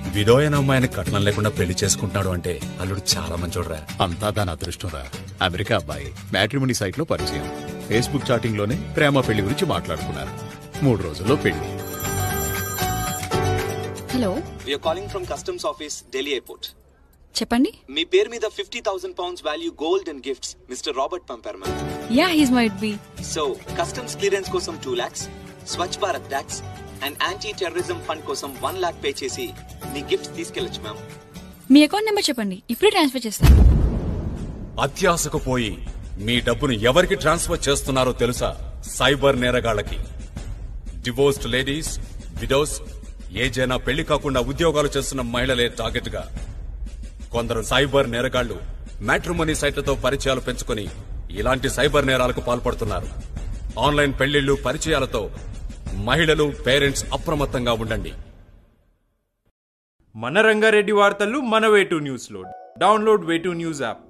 విడోయన అమ్మాయిని కట్నం లేకుండా పెళ్లి చేసుకుంటున్నాడు అంటే అల్లుడు చాలా మంచోడురా అంతా దాని అదృష్టంరా అమెరికా అబ్బాయి మ్యాట్రిమోనీ సైట్ లో పరిచయం ఫేస్బుక్ చాటింగ్ లోనే ప్రేమ పెళ్లి గురించి మాట్లాడుకున్నారు మూడు రోజుల్లో పెళ్లి hello we're calling from customs office Delhi airport చెప్పండి మీ పేరు మీద fifty thousand pounds value gold and gifts mister Robert పంపారు ma'am yeah he's might be so customs clearance కోసం two lakhs Swachh Bharat tax and anti terrorism fund కోసం వన్ లాక్ పే చేసి మీ gifts తీసుకెళ్లొచ్చు మ్యామ్ మీ అకౌంట్ నెంబర్ చెప్పండి ఇప్పుడే ట్రాన్స్ఫర్ చేస్తాను అత్యాశకు పోయి మీ డబ్బును ఎవరికి ట్రాన్స్ఫర్ చేస్తున్నారో తెలుసా సైబర్ నేరగాళ్లకి డివోర్స్డ్ లేడీస్ విడోస్ ఏజైనా పెళ్లి కాకుండా ఉద్యోగాలు చేస్తున్న మహిళలే టార్గెట్ గా కొందరు సైబర్ నేరగాళ్లు మ్యాట్రిమోనీ సైట్లతో పరిచయాలు పెంచుకొని ఇలాంటి సైబర్ నేరాలకు పాల్పడుతున్నారు ఆన్లైన్ పెళ్లిళ్లు పరిచయాలతో మహిళలు పేరెంట్స్ అప్రమత్తంగా ఉండండి మన రంగారెడ్డి వార్తలు మన వేటు న్యూస్ లో డౌన్లోడ్ వేటు న్యూస్ యాప్